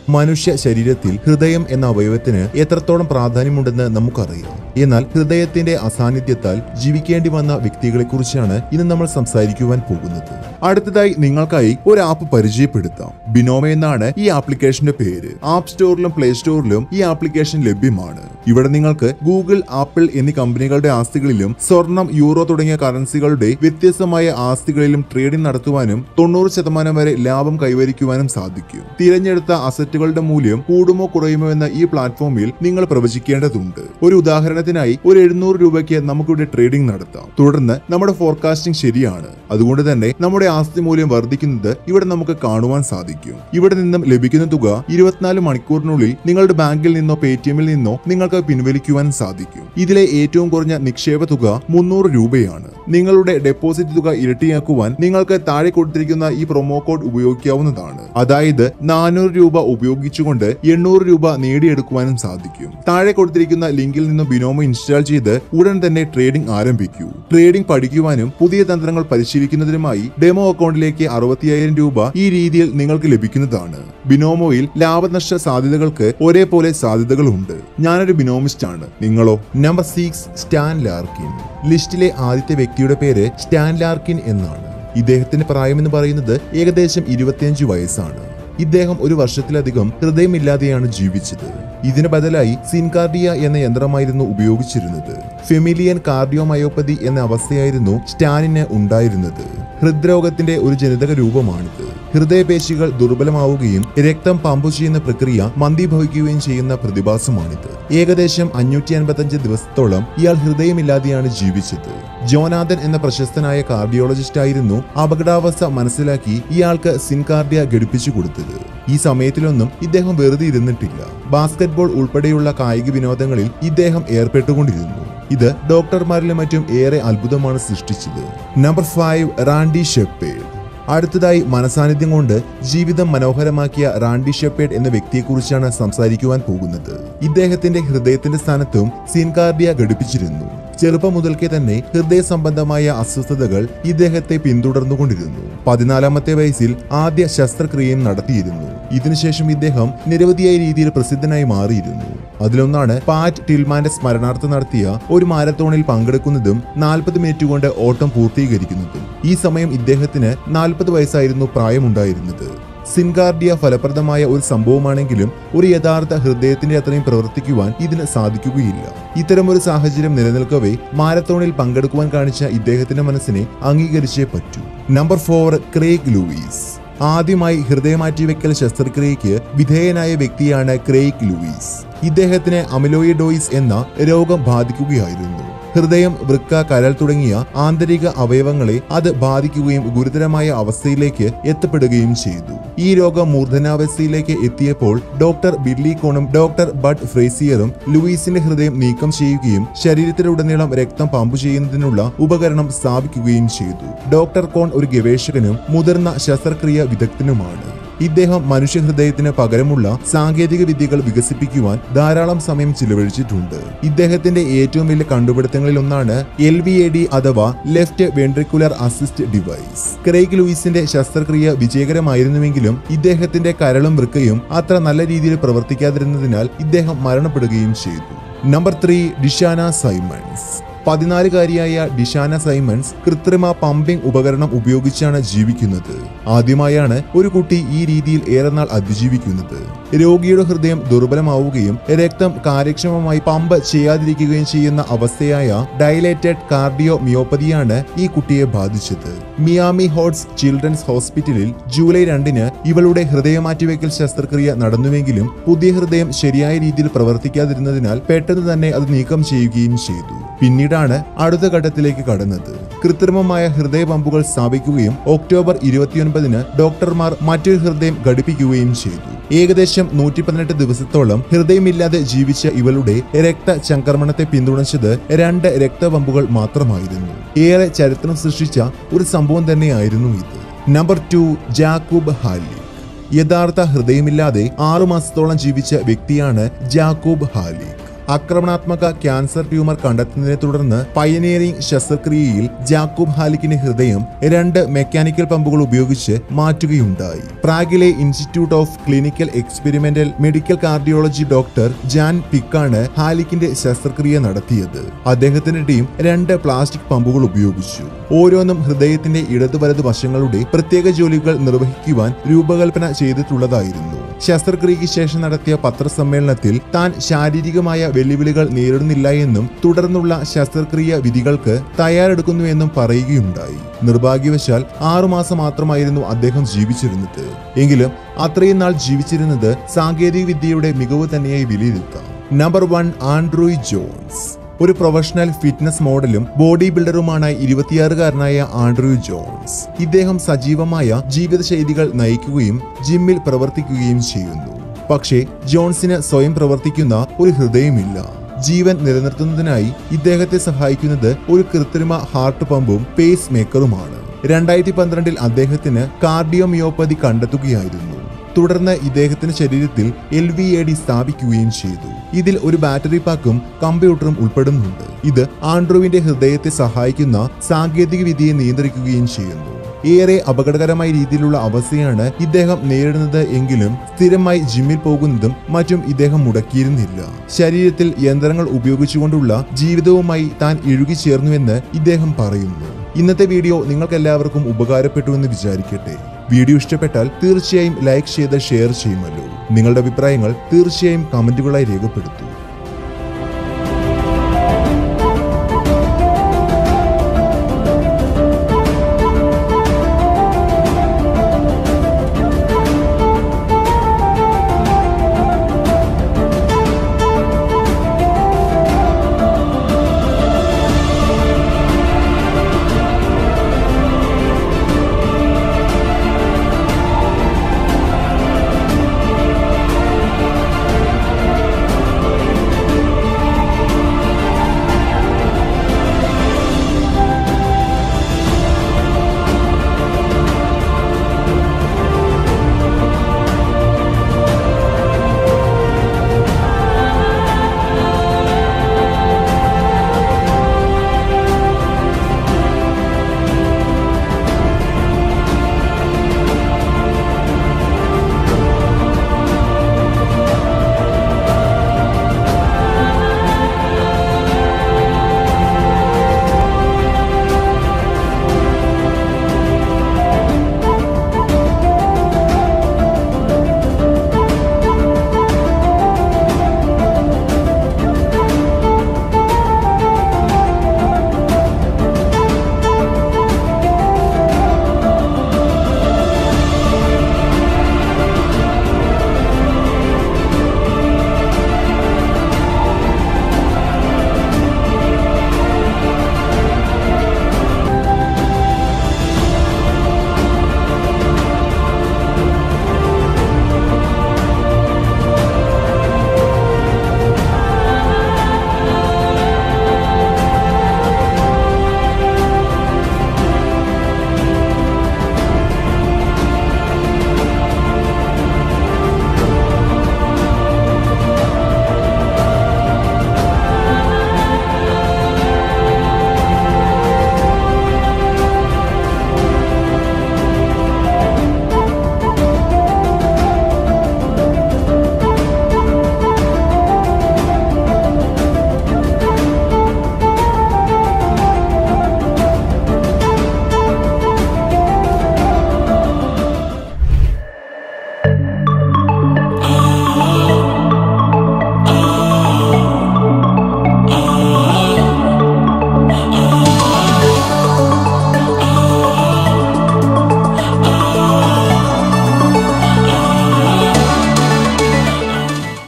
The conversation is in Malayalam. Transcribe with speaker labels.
Speaker 1: മനുഷ്യ ശരീരത്തിൽ ഹൃദയം എന്ന അവയവത്തിന് എത്രത്തോളം പ്രാധാന്യമുണ്ടെന്ന് നമുക്കറിയാം എന്നാൽ ഹൃദയത്തിന്റെ അസാന്നിധ്യത്താൽ ജീവിക്കേണ്ടി വന്ന വ്യക്തികളെക്കുറിച്ചാണ് ഇന്ന് നമ്മൾ സംസാരിക്കുവാൻ പോകുന്നത് അടുത്തതായി നിങ്ങൾക്കായി ഒരു ആപ്പ് പരിചയപ്പെടുത്താം ബിനോമ എന്നാണ് ഈ ആപ്ലിക്കേഷന്റെ പേര് ആപ്പ് സ്റ്റോറിലും പ്ലേ സ്റ്റോറിലും ഈ ആപ്ലിക്കേഷൻ ലഭ്യമാണ് ഇവിടെ നിങ്ങൾക്ക് ഗൂഗിൾ ആപ്പിൾ എന്നീ കമ്പനികളുടെ ആസ്തികളിലും സ്വർണം യൂറോ തുടങ്ങിയ കറൻസികളുടെ വ്യത്യസ്തമായ ആസ്തികളിലും ട്രേഡിംഗ് നടത്തുവാനും തൊണ്ണൂറ് ശതമാനം വരെ ലാഭം കൈവരിക്കുവാനും സാധിക്കും തിരഞ്ഞെടുത്ത അസറ്റുകളുടെ മൂല്യം കൂടുമോ കുറയുമോ എന്ന ഈ പ്ലാറ്റ്ഫോമിൽ നിങ്ങൾ പ്രവചിക്കേണ്ടതുണ്ട് ഒരു ഉദാഹരണത്തിനായി ഒരു എഴുന്നൂറ് രൂപയ്ക്ക് നമുക്കിവിടെ ട്രേഡിംഗ് നടത്താം തുടർന്ന് നമ്മുടെ ഫോർകാസ്റ്റിംഗ് ശരിയാണ് അതുകൊണ്ട് തന്നെ നമ്മുടെ ആസ്തി മൂല്യം വർദ്ധിക്കുന്നത് ഇവിടെ നമുക്ക് കാണുവാൻ സാധിക്കും ഇവിടെ നിന്നും ലഭിക്കുന്ന തുക ഇരുപത്തിനാല് മണിക്കൂറിനുള്ളിൽ നിങ്ങളുടെ ബാങ്കിൽ നിന്നോ പേ ടി എമ്മിൽ നിന്നോ നിങ്ങൾക്ക് പിൻവലിക്കുവാൻ സാധിക്കും ഇതിലെ ഏറ്റവും കുറഞ്ഞ നിക്ഷേപ തുക മുന്നൂറ് രൂപയാണ് നിങ്ങളുടെ ഡെപ്പോസിറ്റ് തുക ഇരട്ടിയാക്കുവാൻ നിങ്ങൾക്ക് താഴെ കൊടുത്തിരിക്കുന്ന ഈ പ്രൊമോ കോഡ് ഉപയോഗിക്കാവുന്നതാണ് അതായത് നാനൂറ് രൂപ ഉപയോഗിച്ചുകൊണ്ട് എണ്ണൂറ് രൂപ നേടിയെടുക്കുവാനും സാധിക്കും താഴെ കൊടുത്തിരിക്കുന്ന ലിങ്കിൽ നിന്ന് ബിനോമോ ഇൻസ്റ്റാൾ ചെയ്ത് ഉടൻ തന്നെ ട്രേഡിംഗ് ആരംഭിക്കൂ ട്രേഡിംഗ് പഠിക്കുവാനും പുതിയ തന്ത്രങ്ങൾ പരിശീലിക്കുന്നതിനുമായി ഡെമോ അക്കൗണ്ടിലേക്ക് അറുപത്തിയായിരം രൂപ ഈ രീതിയിൽ നിങ്ങൾക്ക് ലഭിക്കുന്നതാണ് ബിനോമോയിൽ ലാഭനഷ്ട സാധ്യതകൾക്ക് ഒരേപോലെ സാധ്യതകളുണ്ട് ഞാനൊരു ബിനോമിസ്റ്റ് ആണ് നിങ്ങളോ നമ്പർ സിക്സ് സ്റ്റാൻ ലാർക്കിൻ ലിസ്റ്റിലെ ആദ്യത്തെ വ്യക്തിയുടെ പേര് സ്റ്റാൻ ലാർക്കിൻ എന്നാണ് ഇദ്ദേഹത്തിന്റെ പ്രായമെന്ന് പറയുന്നത് ഏകദേശം ഇരുപത്തിയഞ്ച് വയസ്സാണ് ഇദ്ദേഹം ഒരു വർഷത്തിലധികം ഹൃദയമില്ലാതെയാണ് ജീവിച്ചത് ഇതിന് ബദലായി സിൻകാർഡിയ എന്ന യന്ത്രമായിരുന്നു ഉപയോഗിച്ചിരുന്നത് ഫെമിലിയൻ കാർഡിയോമയോപ്പതി എന്ന അവസ്ഥയായിരുന്നു സ്റ്റാനിന് ഉണ്ടായിരുന്നത് ഹൃദ്രോഗത്തിന്റെ ഒരു ജനിതക രൂപമാണിത് ഹൃദയപേശികൾ ദുർബലമാവുകയും രക്തം പമ്പ് ചെയ്യുന്ന പ്രക്രിയ മന്ദീഭവിക്കുകയും ചെയ്യുന്ന പ്രതിഭാസമാണിത് ഏകദേശം അഞ്ഞൂറ്റി അൻപത്തഞ്ച് ദിവസത്തോളം ഇയാൾ ഹൃദയമില്ലാതെയാണ് ജീവിച്ചത് ജോനാഥൻ എന്ന പ്രശസ്തനായ കാർഡിയോളജിസ്റ്റ് ആയിരുന്നു അപകടാവസ്ഥ മനസ്സിലാക്കി ഇയാൾക്ക് സിൻകാർഡിയ ഘടിപ്പിച്ചു കൊടുത്തത് ഈ സമയത്തിലൊന്നും ഇദ്ദേഹം വെറുതെ ഇരുന്നിട്ടില്ല ബാസ്കറ്റ്ബോൾ ഉൾപ്പെടെയുള്ള കായിക വിനോദങ്ങളിൽ ഇദ്ദേഹം ഏർപ്പെട്ടുകൊണ്ടിരുന്നു ഇത് ഡോക്ടർമാരിലും മറ്റും ഏറെ അത്ഭുതമാണ് സൃഷ്ടിച്ചത് നമ്പർ ഫൈവ് റാൻഡി ഷെപ്പേഡ് അടുത്തതായി മനസാന്നിധ്യം കൊണ്ട് ജീവിതം മനോഹരമാക്കിയ റാൻഡി ഷെപ്പേഡ് എന്ന വ്യക്തിയെക്കുറിച്ചാണ് സംസാരിക്കുവാൻ പോകുന്നത് ഇദ്ദേഹത്തിന്റെ ഹൃദയത്തിന്റെ സ്ഥാനത്തും സീൻകാർഡിയ ഘടിപ്പിച്ചിരുന്നു ചെറുപ്പം മുതൽക്കേ തന്നെ ഹൃദയ സംബന്ധമായ അസ്വസ്ഥതകൾ ഇദ്ദേഹത്തെ പിന്തുടർന്നുകൊണ്ടിരുന്നു പതിനാലാമത്തെ വയസ്സിൽ ആദ്യ ശസ്ത്രക്രിയയും നടത്തിയിരുന്നു ഇതിനുശേഷം ഇദ്ദേഹം നിരവധിയായ രീതിയിൽ പ്രസിദ്ധനായി മാറിയിരുന്നു അതിലൊന്നാണ് പാറ്റ് ടിൽമാന്റെ സ്മരണാർത്ഥം നടത്തിയ ഒരു മാരത്തോണിൽ പങ്കെടുക്കുന്നതും നാൽപ്പത് മിനിറ്റ് കൊണ്ട് ഓട്ടം പൂർത്തീകരിക്കുന്നതും ഈ സമയം ഇദ്ദേഹത്തിന് നാൽപ്പത് വയസ്സായിരുന്നു പ്രായമുണ്ടായിരുന്നത് സിൻകാർഡിയ ഫലപ്രദമായ ഒരു സംഭവമാണെങ്കിലും ഒരു യഥാർത്ഥ ഹൃദയത്തിന്റെ അത്രയും പ്രവർത്തിക്കുവാൻ ഇതിന് സാധിക്കുകയില്ല ഇത്തരമൊരു സാഹചര്യം നിലനിൽക്കവേ മാരത്തോണിൽ പങ്കെടുക്കുവാൻ കാണിച്ച ഇദ്ദേഹത്തിന്റെ മനസ്സിനെ അംഗീകരിച്ചേ പറ്റൂ നമ്പർ ഫോർ ക്രേഗ് ലൂയിസ് ആദ്യമായി ഹൃദയമാറ്റിവെക്കൽ ശസ്ത്രക്രിയയ്ക്ക് വിധേയനായ വ്യക്തിയാണ് ക്രേഗ് ലൂയിസ് ഇദ്ദേഹത്തിന് അമിലോയിഡോയിസ് എന്ന രോഗം ബാധിക്കുകയായിരുന്നു ഹൃദയം വൃക്ക കരൾ തുടങ്ങിയ ആന്തരിക അവയവങ്ങളെ അത് ബാധിക്കുകയും ഗുരുതരമായ അവസ്ഥയിലേക്ക് എത്തപ്പെടുകയും ചെയ്തു ഈ രോഗം മൂർധനാവസ്ഥയിലേക്ക് എത്തിയപ്പോൾ ഡോക്ടർ ബില്ലി കോണും ഡോക്ടർ ബഡ് ഫ്രേസിയറും ലൂയിസിന്റെ ഹൃദയം നീക്കം ചെയ്യുകയും ശരീരത്തിലുടനീളം രക്തം പമ്പ് ചെയ്യുന്നതിനുള്ള ഉപകരണം സ്ഥാപിക്കുകയും ചെയ്തു ഡോക്ടർ കോൺ ഒരു ഗവേഷകനും മുതിർന്ന ശസ്ത്രക്രിയ വിദഗ്ധനുമാണ് ഇദ്ദേഹം മനുഷ്യഹൃദയത്തിന് പകരമുള്ള സാങ്കേതിക വിദ്യകൾ വികസിപ്പിക്കുവാൻ ധാരാളം സമയം ചിലവഴിച്ചിട്ടുണ്ട് ഇദ്ദേഹത്തിന്റെ ഏറ്റവും വലിയ കണ്ടുപിടുത്തങ്ങളിൽ ഒന്നാണ് എൽ വി എ ഡി അഥവാ left ventricular assist device Craig ലൂയിസിന്റെ ശസ്ത്രക്രിയ വിജയകരമായിരുന്നുവെങ്കിലും ഇദ്ദേഹത്തിന്റെ കരളും വൃക്കയും അത്ര നല്ല രീതിയിൽ പ്രവർത്തിക്കാതിരുന്നതിനാൽ ഇദ്ദേഹം മരണപ്പെടുകയും ചെയ്തു നമ്പർ ത്രീ ഡിഷാന സൈമൺസ് പതിനാലുകാരിയായ ഡിഷാന സൈമൺസ് കൃത്രിമ പമ്പിംഗ് ഉപകരണം ഉപയോഗിച്ചാണ് ജീവിക്കുന്നത് ആദ്യമായാണ് ഒരു കുട്ടി ഈ രീതിയിൽ ഏറെ നാൾ അതിജീവിക്കുന്നത് രോഗിയുടെ ഹൃദയം ദുർബലമാവുകയും രക്തം കാര്യക്ഷമമായി പമ്പ് ചെയ്യാതിരിക്കുകയും ചെയ്യുന്ന അവസ്ഥയായ ഡയലേറ്റഡ് കാർഡിയോ മിയോപ്പതിയാണ് ഈ കുട്ടിയെ ബാധിച്ചത് മിയാമി ഹോട്ട്സ് ചിൽഡ്രൻസ് ഹോസ്പിറ്റലിൽ ജൂലൈ രണ്ടിന് ഇവളുടെ ഹൃദയമാറ്റിവെക്കൽ ശസ്ത്രക്രിയ നടന്നുവെങ്കിലും പുതിയ ഹൃദയം ശരിയായ രീതിയിൽ പ്രവർത്തിക്കാതിരുന്നതിനാൽ പെട്ടെന്ന് തന്നെ അത് നീക്കം ചെയ്യുകയും ചെയ്തു പിന്നീടാണ് അടുത്ത ഘട്ടത്തിലേക്ക് കടന്നത് കൃത്രിമമായ ഹൃദയ പമ്പുകൾ സ്ഥാപിക്കുകയും ഒക്ടോബർ ഇരുപത്തിയൊൻപതിന് ഡോക്ടർമാർ മറ്റൊരു ഹൃദയം ഘടിപ്പിക്കുകയും ചെയ്തു ഏകദേശം നൂറ്റി പതിനെട്ട് ദിവസത്തോളം ഹൃദയമില്ലാതെ ജീവിച്ച ഇവളുടെ രക്തചംക്രമണത്തെ പിന്തുണച്ചത് രണ്ട് രക്തപമ്പുകൾ മാത്രമായിരുന്നു ഏറെ ചരിത്രം സൃഷ്ടിച്ച ഒരു സംഭവം തന്നെയായിരുന്നു ഇത് നമ്പർ ടു ജാക്കൂബ് ഹാലി യഥാർത്ഥ ഹൃദയമില്ലാതെ ആറു മാസത്തോളം ജീവിച്ച വ്യക്തിയാണ് ജാക്കൂബ് ഹാലി ആക്രമണാത്മക ക്യാൻസർ ട്യൂമർ കണ്ടെത്തുന്നതിനെ തുടർന്ന് പയനീറിംഗ് ശസ്ത്രക്രിയയിൽ ജാക്കൂബ് ഹാലിക്കിന്റെ ഹൃദയം രണ്ട് മെക്കാനിക്കൽ പമ്പുകൾ ഉപയോഗിച്ച് മാറ്റുകയുണ്ടായി പ്രാഗിലെ institute of clinical experimental medical cardiology doctor Jan പിക്കാണ് ഹാലിക്കിന്റെ ശസ്ത്രക്രിയ നടത്തിയത് അദ്ദേഹത്തിന്റെ ടീം രണ്ട് പ്ലാസ്റ്റിക് പമ്പുകൾ ഉപയോഗിച്ചു ഓരോന്നും ഹൃദയത്തിന്റെ ഇടതു വലതു വശങ്ങളുടെ പ്രത്യേക ജോലികൾ നിർവഹിക്കുവാൻ രൂപകൽപ്പന ചെയ്തിട്ടുള്ളതായിരുന്നു ശസ്ത്രക്രിയയ്ക്ക് ശേഷം നടത്തിയ പത്രസമ്മേളനത്തിൽ താൻ ശാരീരികമായ വെല്ലുവിളികൾ നേരിടുന്നില്ല എന്നും തുടർന്നുള്ള ശസ്ത്രക്രിയ വിധികൾക്ക് തയ്യാറെടുക്കുന്നുവെന്നും പറയുകയുണ്ടായി നിർഭാഗ്യവശാൽ ആറുമാസം മാത്രമായിരുന്നു അദ്ദേഹം ജീവിച്ചിരുന്നത് എങ്കിലും അത്രയും നാൾ ജീവിച്ചിരുന്നത് സാങ്കേതിക വിദ്യയുടെ മികവ് തന്നെയായി വിലയിരുത്താം നമ്പർ വൺ ആൻഡ്രോയ് ജോൺസ് ഒരു പ്രൊഫഷണൽ ഫിറ്റ്നസ് മോഡലും ബോഡി ബിൽഡറുമാണ് ഇരുപത്തിയാറുകാരനായ ആൻഡ്രൂ ജോൺസ് ഇദ്ദേഹം സജീവമായ ജീവിതശൈലികൾ നയിക്കുകയും ജിമ്മിൽ പ്രവർത്തിക്കുകയും ചെയ്യുന്നു പക്ഷേ ജോൺസിന് സ്വയം പ്രവർത്തിക്കുന്ന ഒരു ഹൃദയമില്ല ജീവൻ നിലനിർത്തുന്നതിനായി ഇദ്ദേഹത്തെ സഹായിക്കുന്നത് ഒരു കൃത്രിമ ഹാർട്ട് പമ്പും പേസ് മേക്കറുമാണ് രണ്ടായിരത്തി പന്ത്രണ്ടിൽ അദ്ദേഹത്തിന് കാർഡിയോമിയോപ്പതി കണ്ടെത്തുകയായിരുന്നു തുടർന്ന് ഇദ്ദേഹത്തിന്റെ ശരീരത്തിൽ എൽ വി എ ഡി സ്ഥാപിക്കുകയും ചെയ്തു ഇതിൽ ഒരു ബാറ്ററി പാക്കും കമ്പ്യൂട്ടറും ഉൾപ്പെടുന്നുണ്ട് ഇത് ആൻഡ്രോവിന്റെ ഹൃദയത്തെ സഹായിക്കുന്ന സാങ്കേതിക വിദ്യയെ നിയന്ത്രിക്കുകയും ചെയ്യുന്നു ഏറെ അപകടകരമായ രീതിയിലുള്ള അവസ്ഥയാണ് ഇദ്ദേഹം നേരിടുന്നത് എങ്കിലും സ്ഥിരമായി ജിമ്മിൽ പോകുന്നതും മറ്റും ഇദ്ദേഹം മുടക്കിയിരുന്നില്ല ശരീരത്തിൽ യന്ത്രങ്ങൾ ഉപയോഗിച്ചുകൊണ്ടുള്ള ജീവിതവുമായി താൻ ഇഴുകിച്ചേർന്നുവെന്ന് ഇദ്ദേഹം പറയുന്നു ഇന്നത്തെ വീഡിയോ നിങ്ങൾക്ക് എല്ലാവർക്കും ഉപകാരപ്പെട്ടു എന്ന് വിചാരിക്കട്ടെ വീഡിയോ ഇഷ്ടപ്പെട്ടാൽ തീർച്ചയായും ലൈക്ക് ചെയ്ത് ഷെയർ ചെയ്യുമല്ലോ നിങ്ങളുടെ അഭിപ്രായങ്ങൾ തീർച്ചയായും കമന്റുകളായി രേഖപ്പെടുത്തൂ